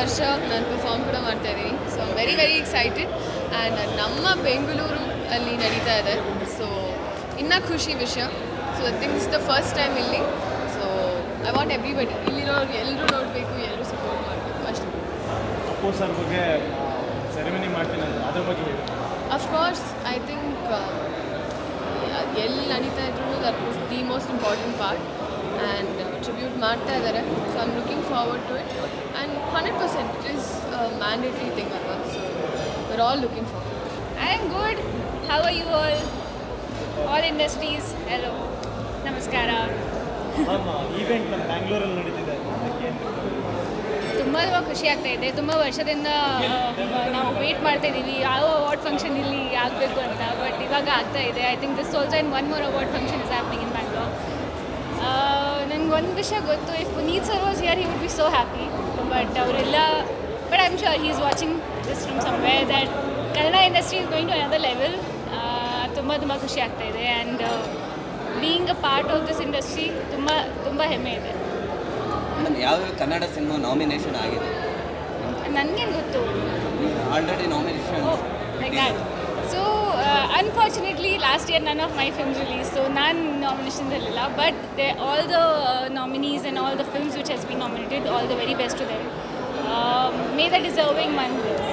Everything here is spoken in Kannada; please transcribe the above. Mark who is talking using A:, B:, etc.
A: ವರ್ಷ ನಾನು ಪರ್ಫಾರ್ಮ್ ಕೂಡ ಮಾಡ್ತಾ ಇದ್ದೀನಿ so very very excited and ನಮ್ಮ ಬೆಂಗಳೂರು ಅಲ್ಲಿ ನಡೀತಾ ಇದೆ ಸೊ ಇನ್ನೂ ಖುಷಿ ವಿಷಯ so things the first time ಇಲ್ಲಿ ಸೊ ಐ ವಾಂಟ್ ಎವ್ರಿಬಡಿ ಇಲ್ಲಿರೋರು ಎಲ್ಲರೂ ನೋಡಬೇಕು ಎಲ್ಲರೂ ಸಪೋರ್ಟ್ ಮಾಡಬೇಕು ಅಷ್ಟೇ
B: ಅಪ್ಪು ಸರ್ ಬಗ್ಗೆ ಸೆರೆಮನಿ ಮಾಡ್ತೀನಿ ಅಂತ ಅದ್ರ ಬಗ್ಗೆ ಹೇಳಿ
A: ಅಫ್ಕೋರ್ಸ್ ಐ ಥಿಂಕ್ ಎಲ್ಲಿ ನಡೀತಾ ಇದ್ರು that was the most important part and tribute ಮಾಡ್ತಾ ಇದ್ದಾರೆ so I am looking forward to it and hundred percent it is mandatory thing ಅಲ್ವಾ so we're all looking forward
C: I am good. How are you all? All industries. Hello. Namaskara.
B: Ma'am event ನಮ್ಮ ಬ್ಯಾಂಗ್ಳೂರಲ್ಲಿ ನಡೀತಿದೆ ಅದಕ್ಕೆ ಏನು
C: ತುಂಬ ತುಂಬ ಖುಷಿ ಆಗ್ತಾ ಇದೆ ತುಂಬ ವರ್ಷದಿಂದ ಆ, ನಾವು ವೇಟ್ ಮಾಡ್ತಾ ಇದ್ದೀವಿ ಯಾವ ಅವಾರ್ಡ್ ಫಂಕ್ಷನ್ ಇಲ್ಲಿ ಆಗಬೇಕು ಅಂತ ಬಟ್ ಇವಾಗ ಆಗ್ತಾ ಇದೆ I think this also in one more award function is happening in Bangalore ನನಗೆ ಒಂದು ವಿಷಯ ಗೊತ್ತು if Puneeth sir was here he would be so happy but ಅವರೆಲ್ಲ but I am sure he is watching this from somewhere that Kannada industry is going to another level ತುಂಬ ತುಂಬ ಖುಷಿ ಆಗ್ತಾ ಇದೆ and being a part of this industry ತುಂಬ ತುಂಬ ಹೆಮ್ಮೆ ಇದೆ
D: ಮೇಡಮ್ ಯಾವ ಕನ್ನಡ ಸಿನಿಮಾ ನಾಮಿನೇಷನ್ ಆಗಿದೆ
C: ನನಗೇನು ಗೊತ್ತು
D: already nomination
C: like that. So uh, unfortunately, last year none of my films released, so none nominations ಇರಲಿಲ್ಲ But they, all the uh, nominees and all the films which has been nominated, all the very best to them. Um, may the deserving one wins.